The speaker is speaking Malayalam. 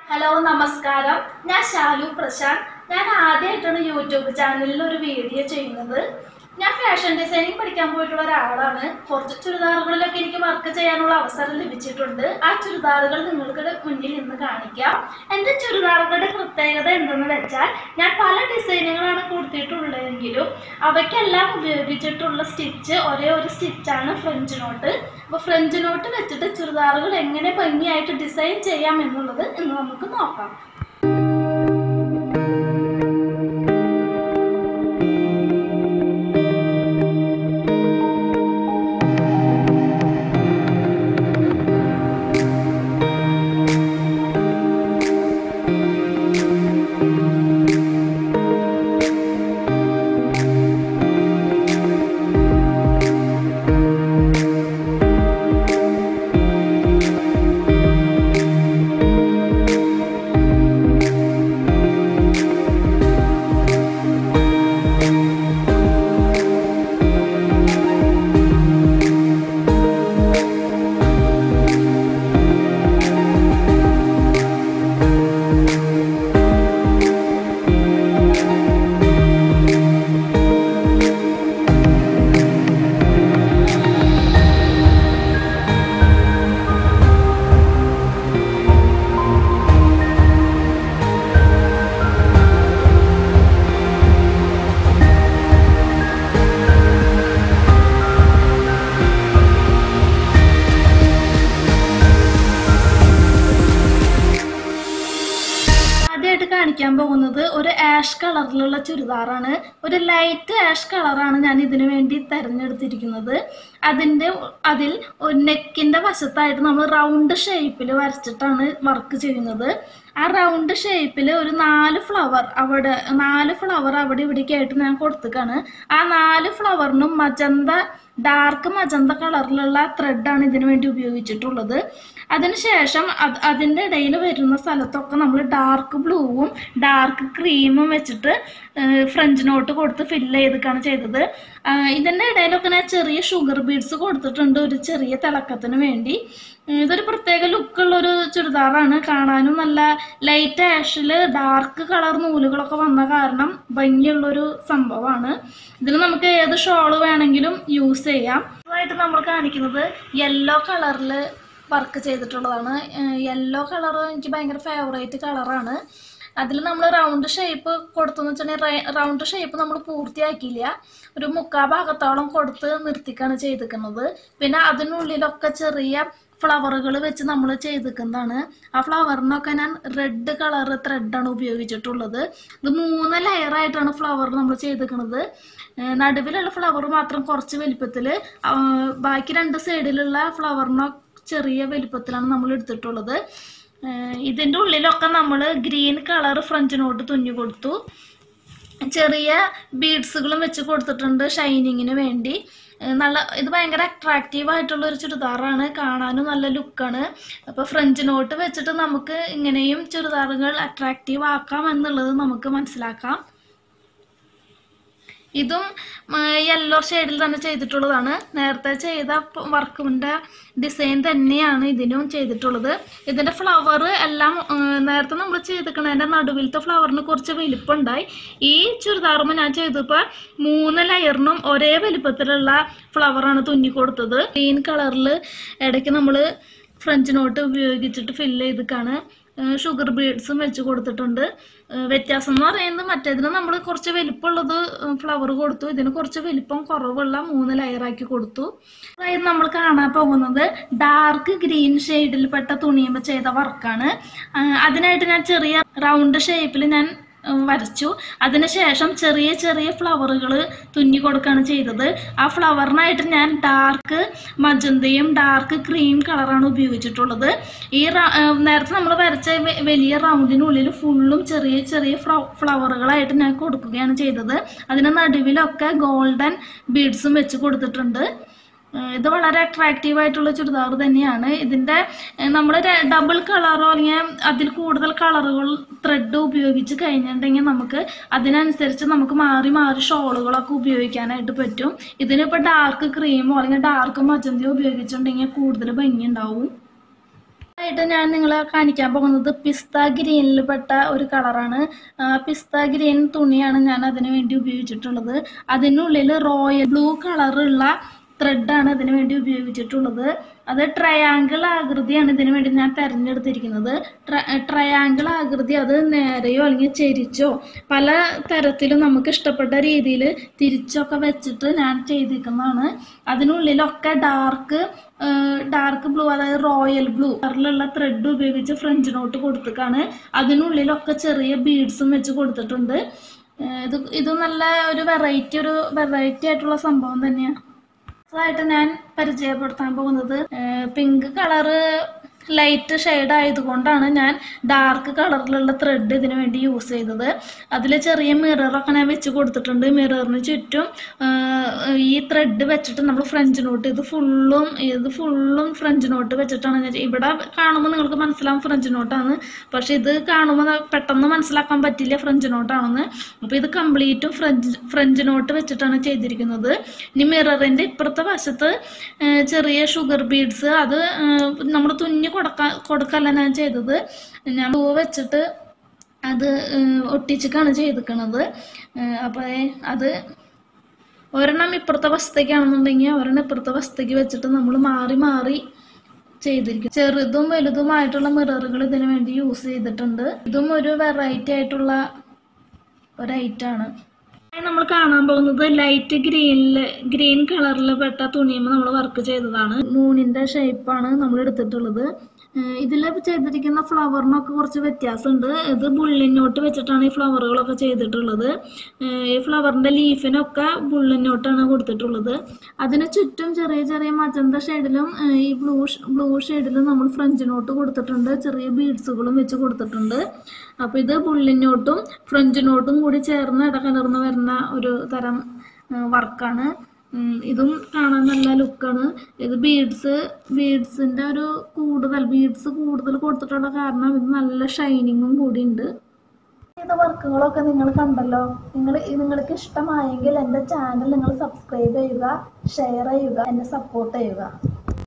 ഹലോ നമസ്കാരം ഞാൻ ശാലു പ്രശാന്ത് ഞാൻ ആദ്യമായിട്ടാണ് യൂട്യൂബ് ചാനലിൽ ഒരു വീഡിയോ ചെയ്യുന്നത് ഞാൻ ഫാഷൻ ഡിസൈനിങ് പഠിക്കാൻ പോയിട്ടുള്ള ഒരാളാണ് കുറച്ച് ചുരിദാറുകളിലൊക്കെ എനിക്ക് വർക്ക് ചെയ്യാനുള്ള അവസരം ലഭിച്ചിട്ടുണ്ട് ആ ചുരിദാറുകൾ നിങ്ങൾക്ക് മുന്നിൽ ഇന്ന് കാണിക്കാം എൻ്റെ ചുരിദാറുകളുടെ പ്രത്യേകത എന്തെന്ന് വെച്ചാൽ ഞാൻ പല ഡിസൈനുകളാണ് കൊടുത്തിട്ടുള്ളതെങ്കിലും അവയ്ക്കെല്ലാം ഉപയോഗിച്ചിട്ടുള്ള സ്റ്റിച്ച് ഒരേ ഒരു സ്റ്റിച്ചാണ് ഫ്രഞ്ച് നോട്ട് അപ്പോൾ ഫ്രഞ്ച് നോട്ട് വെച്ചിട്ട് ചുരിദാറുകൾ എങ്ങനെ ഭംഗിയായിട്ട് ഡിസൈൻ ചെയ്യാം എന്നുള്ളത് ഇന്ന് നമുക്ക് നോക്കാം ആദ്യമായിട്ട് കാണിക്കാൻ പോകുന്നത് ഒരു ആഷ് കളറിലുള്ള ചുരിദാറാണ് ഒരു ലൈറ്റ് ആഷ് കളറാണ് ഞാൻ ഇതിനു വേണ്ടി തിരഞ്ഞെടുത്തിരിക്കുന്നത് അതിൻ്റെ അതിൽ നെക്കിൻ്റെ വശത്തായിട്ട് നമ്മൾ റൗണ്ട് ഷേപ്പിൽ വരച്ചിട്ടാണ് വർക്ക് ചെയ്യുന്നത് ആ റൗണ്ട് ഷേപ്പിൽ ഒരു നാല് ഫ്ലവർ അവിടെ നാല് ഫ്ലവർ അവിടെ ഇവിടേക്ക് ആയിട്ട് ഞാൻ കൊടുത്തേക്കാണ് ആ നാല് ഫ്ലവറിനും മജന്ത ഡാർക്ക് മജന്ത കളറിലുള്ള ത്രെഡാണ് ഇതിനു വേണ്ടി ഉപയോഗിച്ചിട്ടുള്ളത് അതിനുശേഷം അത് അതിൻ്റെ ഇടയിൽ വരുന്ന സ്ഥലത്തൊക്കെ നമ്മൾ ഡാർക്ക് ബ്ലൂവും ഡാർക്ക് ക്രീമും വെച്ചിട്ട് ഫ്രഞ്ച് നോട്ട് കൊടുത്ത് ഫില്ല് ചെയ്തൊക്കെയാണ് ചെയ്തത് ആ, ഇതിൻ്റെ ഇടയിലൊക്കെ ഞാൻ ചെറിയ ഷുഗർ ബീഡ്സ് കൊടുത്തിട്ടുണ്ട് ഒരു ചെറിയ തിളക്കത്തിന് വേണ്ടി ഉം, ഇതൊരു പ്രത്യേക ലുക്കുള്ളൊരു ചുരിദാറാണ് കാണാനും നല്ല ലൈറ്റ് ആഷിൽ ഡാർക്ക് കളർ നൂലുകളൊക്കെ വന്ന കാരണം ഭംഗിയുള്ളൊരു സംഭവമാണ് ഇതിന് നമുക്ക് ഏത് ഷോള് വേണമെങ്കിലും യൂസ് ചെയ്യാം ഇതായിട്ട് നമ്മൾ കാണിക്കുന്നത് യെല്ലോ കളറിൽ വർക്ക് ചെയ്തിട്ടുള്ളതാണ് യെല്ലോ കളർ എനിക്ക് ഭയങ്കര ഫേവറേറ്റ് കളറാണ് അതിൽ നമ്മൾ റൗണ്ട് ഷേപ്പ് കൊടുത്തെന്ന് വെച്ചിട്ടുണ്ടെങ്കിൽ റൗണ്ട് ഷേപ്പ് നമ്മൾ പൂർത്തിയാക്കിയില്ല ഒരു മുക്കാ ഭാഗത്തോളം കൊടുത്ത് നിർത്തിക്കാണ് ചെയ്തിരിക്കുന്നത് പിന്നെ അതിനുള്ളിലൊക്കെ ചെറിയ ഫ്ലവറുകൾ വെച്ച് നമ്മൾ ചെയ്തിരിക്കുന്നതാണ് ആ ഫ്ലവറിനൊക്കെ ഞാൻ റെഡ് കളർ ത്രെഡാണ് ഉപയോഗിച്ചിട്ടുള്ളത് ഇത് മൂന്ന് ലെയറായിട്ടാണ് ഫ്ലവർ നമ്മൾ ചെയ്തിരിക്കുന്നത് നടുവിലുള്ള ഫ്ലവർ മാത്രം കുറച്ച് വലിപ്പത്തിൽ ബാക്കി രണ്ട് സൈഡിലുള്ള ഫ്ലവറിനോ ചെറിയ വലിപ്പത്തിലാണ് നമ്മൾ എടുത്തിട്ടുള്ളത് ഏഹ് ഇതിൻ്റെ ഉള്ളിലൊക്കെ നമ്മൾ ഗ്രീൻ കളർ ഫ്രഞ്ച് നോട്ട് തുന്നി കൊടുത്തു ചെറിയ ബീഡ്സുകളും വെച്ച് കൊടുത്തിട്ടുണ്ട് ഷൈനിങ്ങിന് വേണ്ടി ഏഹ് നല്ല ഇത് ഭയങ്കര അട്രാക്റ്റീവ് ആയിട്ടുള്ള ഒരു ചുരിദാറാണ് കാണാനും നല്ല ലുക്കാണ് അപ്പോൾ ഫ്രഞ്ച് നോട്ട് വെച്ചിട്ട് നമുക്ക് ഇങ്ങനെയും ചുരിദാറുകൾ അട്രാക്റ്റീവ് ആക്കാം എന്നുള്ളത് നമുക്ക് മനസ്സിലാക്കാം ഇതും യെല്ലോ ഷെയ്ഡിൽ തന്നെ ചെയ്തിട്ടുള്ളതാണ് നേരത്തെ ചെയ്ത വർക്കിൻ്റെ ഡിസൈൻ തന്നെയാണ് ഇതിനും ചെയ്തിട്ടുള്ളത് ഇതിൻ്റെ ഫ്ലവർ എല്ലാം ആ, നേരത്തെ നമ്മൾ ചെയ്തിരിക്കണതിൻ്റെ നടുവിലത്തെ ഫ്ലവറിന് കുറച്ച് വലിപ്പമുണ്ടായി ഈ ചുരിദാറുമ്പോൾ ഞാൻ ചെയ്തപ്പോൾ മൂന്ന് ലെയറിനും ഒരേ വലിപ്പത്തിലുള്ള ഫ്ലവറാണ് തുന്നി കൊടുത്തത് ഗ്രീൻ കളറിൽ ഇടയ്ക്ക് നമ്മൾ ഫ്രഞ്ച് നോട്ട് ഉപയോഗിച്ചിട്ട് ഫില്ല് ചെയ്തിക്കാണ് ഷുഗർ ബീഡ്സും വെച്ച് കൊടുത്തിട്ടുണ്ട് ഏഹ് വ്യത്യാസം എന്ന് പറയുന്നത് മറ്റേതിന് നമ്മൾ കുറച്ച് വലിപ്പമുള്ളത് ഫ്ലവർ കൊടുത്തു ഇതിന് കുറച്ച് വലിപ്പം കുറവുള്ള മൂന്ന് ലെയറാക്കി കൊടുത്തു അതായത് നമ്മൾ കാണാൻ പോകുന്നത് ഡാർക്ക് ഗ്രീൻ ഷെയ്ഡിൽപ്പെട്ട തുണിയുമ്പോൾ ചെയ്ത വർക്കാണ് അതിനായിട്ട് ഞാൻ ചെറിയ റൗണ്ട് ഷേപ്പിൽ ഞാൻ ഉം, വരച്ചു അതിനുശേഷം ചെറിയ ചെറിയ ഫ്ലവറുകൾ തുന്നി കൊടുക്കുകയാണ് ചെയ്തത് ആ ഫ്ലവറിനായിട്ട് ഞാൻ ഡാർക്ക് മജന്തയും ഡാർക്ക് ക്രീം കളറാണ് ഉപയോഗിച്ചിട്ടുള്ളത് ഈ റ- ഏർ നേരത്തെ നമ്മൾ വരച്ച വെ- വലിയ റൗണ്ടിനുള്ളിൽ ഫുള്ളും ചെറിയ ചെറിയ ഫ്ലവറുകളായിട്ട് ഞാൻ കൊടുക്കുകയാണ് ചെയ്തത് അതിന് നടുവിലൊക്കെ ഗോൾഡൻ ബീഡ്സും വെച്ച് കൊടുത്തിട്ടുണ്ട് ഏഹ് ഇത് വളരെ അട്രാക്റ്റീവ് ആയിട്ടുള്ള ചുരിദാർ തന്നെയാണ് ഇതിൻ്റെ നമ്മൾ ഡബിൾ കളറോ അല്ലെങ്കിൽ അതിൽ കൂടുതൽ കളറുകൾ ത്രെഡ് ഉപയോഗിച്ച് കഴിഞ്ഞിട്ടുണ്ടെങ്കിൽ നമുക്ക് അതിനനുസരിച്ച് നമുക്ക് മാറി മാറി ഷോളുകളൊക്കെ ഉപയോഗിക്കാനായിട്ട് പറ്റും ഇതിനിപ്പോൾ ഡാർക്ക് ക്രീമോ അല്ലെങ്കിൽ ഡാർക്ക് മജന്തയോ ഉപയോഗിച്ചിട്ടുണ്ടെങ്കിൽ കൂടുതൽ ഭംഗി ഉണ്ടാവും ആയിട്ട് ഞാൻ നിങ്ങളെ കാണിക്കാൻ പോകുന്നത് പിസ്ത ഗ്രീനിൽ പെട്ട ഒരു കളറാണ് പിസ്ത ഗ്രീൻ തുണിയാണ് ഞാൻ അതിന് വേണ്ടി ഉപയോഗിച്ചിട്ടുള്ളത് അതിനുള്ളിൽ റോയൽ ബ്ലൂ കളറുള്ള ത്രെഡാണ് ഇതിന് വേണ്ടി ഉപയോഗിച്ചിട്ടുള്ളത് അത് ട്രയാങ്കിൾ ആകൃതിയാണ് ഇതിന് വേണ്ടി ഞാൻ തിരഞ്ഞെടുത്തിരിക്കുന്നത് ട്രയാങ്കിൾ ആകൃതി അത് നേരെയോ അല്ലെങ്കിൽ ചെരിച്ചോ പല തരത്തിലും നമുക്ക് ഇഷ്ടപ്പെട്ട രീതിയിൽ തിരിച്ചൊക്കെ വെച്ചിട്ട് ഞാൻ ചെയ്തിരിക്കുന്നതാണ് അതിനുള്ളിലൊക്കെ ഡാർക്ക് ഡാർക്ക് ബ്ലൂ അതായത് റോയൽ ബ്ലൂ കളറിലുള്ള ത്രെഡ് ഉപയോഗിച്ച് ഫ്രഞ്ച് നോട്ട് കൊടുത്തിട്ടാണ് അതിനുള്ളിലൊക്കെ ചെറിയ ബീഡ്സും വെച്ച് കൊടുത്തിട്ടുണ്ട് ഏഹ് ഇത് ഇത് നല്ല ഒരു വെറൈറ്റി ഒരു വെറൈറ്റി ആയിട്ടുള്ള സംഭവം തന്നെയാണ് ആയിട്ട് ഞാൻ പരിചയപ്പെടുത്താൻ പോകുന്നത് പിങ്ക് കളറ് ലൈറ്റ് ഷെയ്ഡ് ആയതുകൊണ്ടാണ് ഞാൻ ഡാർക്ക് കളറിലുള്ള ത്രെഡ് ഇതിനു വേണ്ടി യൂസ് ചെയ്തത് അതിൽ ചെറിയ മിററൊക്കെ ഞാൻ വെച്ച് കൊടുത്തിട്ടുണ്ട് മിററിന് ചുറ്റും ആ, ഈ ത്രെഡ് വെച്ചിട്ട് നമ്മൾ ഫ്രഞ്ച് നോട്ട് ഇത് ഫുള്ളും ഇത് ഫുള്ളും ഫ്രഞ്ച് നോട്ട് വെച്ചിട്ടാണ് ഞാൻ ചെയ്യ- ഇവിടെ കാണുമ്പോൾ നിങ്ങൾക്ക് മനസ്സിലാവും ഫ്രഞ്ച് നോട്ടാണ് പക്ഷെ ഇത് കാണുമ്പോൾ പെട്ടെന്ന് മനസ്സിലാക്കാൻ പറ്റില്ല ഫ്രഞ്ച് നോട്ടാണെന്ന് അപ്പോൾ ഇത് കംപ്ലീറ്റും ഫ്രഞ്ച് ഫ്രഞ്ച് നോട്ട് വെച്ചിട്ടാണ് ചെയ്തിരിക്കുന്നത് ഇനി മിററിൻ്റെ ഇപ്പുറത്തെ വശത്ത് ആ, ചെറിയ ഷുഗർ ബീഡ്സ് അത് നമ്മൾ തുന്നി കൊടുക്കാൻ കൊടുക്കല്ല ഞാൻ ചെയ്തത് ഞാൻ പൂ വെച്ചിട്ട് അത് ഏഹ്, ഒട്ടിച്ചിട്ടാണ് ചെയ്തിരിക്കണത് അപ്പോൾ അത് ഒരെണ്ണം ഇപ്പുറത്തെ വശത്തേക്കാണെന്നുണ്ടെങ്കിൽ ഒരെണ്ണം ഇപ്പുറത്തെ വശത്തേക്ക് വെച്ചിട്ട് നമ്മൾ മാറി മാറി ചെയ്തിരിക്കും ചെറുതും വലുതുമായിട്ടുള്ള മിററുകൾ ഇതിനു വേണ്ടി യൂസ് ചെയ്തിട്ടുണ്ട് ഇതും ഒരു വെറൈറ്റി ആയിട്ടുള്ള ഒരു ഐറ്റാണ് നമ്മൾ കാണാൻ പോകുന്നത് ലൈറ്റ് ഗ്രീനില് ഗ്രീൻ കളറിൽ പെട്ട തുണിയുമ്പോൾ നമ്മൾ വർക്ക് ചെയ്തതാണ് മൂണിന്റെ ഷേപ്പാണ് നമ്മൾ എടുത്തിട്ടുള്ളത് ഇതിൽ ചെയ്തിരിക്കുന്ന ഫ്ലവറിനൊക്കെ കുറച്ച് വ്യത്യാസമുണ്ട് ഇത് ബുള്ളിനോട്ട് വെച്ചിട്ടാണ് ഈ ഫ്ലവറുകളൊക്കെ ചെയ്തിട്ടുള്ളത് ഏഹ് ഈ ഫ്ലവറിന്റെ ലീഫിനൊക്കെ ബുള്ളിനോട്ടാണ് കൊടുത്തിട്ടുള്ളത് അതിന് ചുറ്റും ചെറിയ ചെറിയ മജന്ത ഷെയ്ഡിലും ഈ ബ്ലൂ ബ്ലൂ ഷെയ്ഡിലും നമ്മൾ ഫ്രഞ്ച് നോട്ട് കൊടുത്തിട്ടുണ്ട് ചെറിയ ബീഡ്സുകളും വെച്ച് കൊടുത്തിട്ടുണ്ട് അപ്പോൾ ഇത് ബുള്ളിനോട്ടും ഫ്രഞ്ച് നോട്ടും കൂടി ചേർന്ന് ഇടകലർന്ന് വരുന്ന ഒരു തരം വർക്കാണ് ഇതും കാണാൻ നല്ല ലുക്കാണ് ഇത് ബീഡ്സ് ബീഡ്സിൻ്റെ ഒരു കൂടുതൽ ബീഡ്സ് കൂടുതൽ കൊടുത്തിട്ടുള്ള കാരണം ഇത് നല്ല ഷൈനിങ്ങും കൂടി ഉണ്ട് ചെയ്ത വർക്കുകളൊക്കെ നിങ്ങൾ കണ്ടല്ലോ നിങ്ങൾ നിങ്ങൾക്ക് ഇഷ്ടമായെങ്കിൽ എൻ്റെ ചാനൽ നിങ്ങൾ സബ്സ്ക്രൈബ് ചെയ്യുക ഷെയർ ചെയ്യുക എന്നെ സപ്പോർട്ട് ചെയ്യുക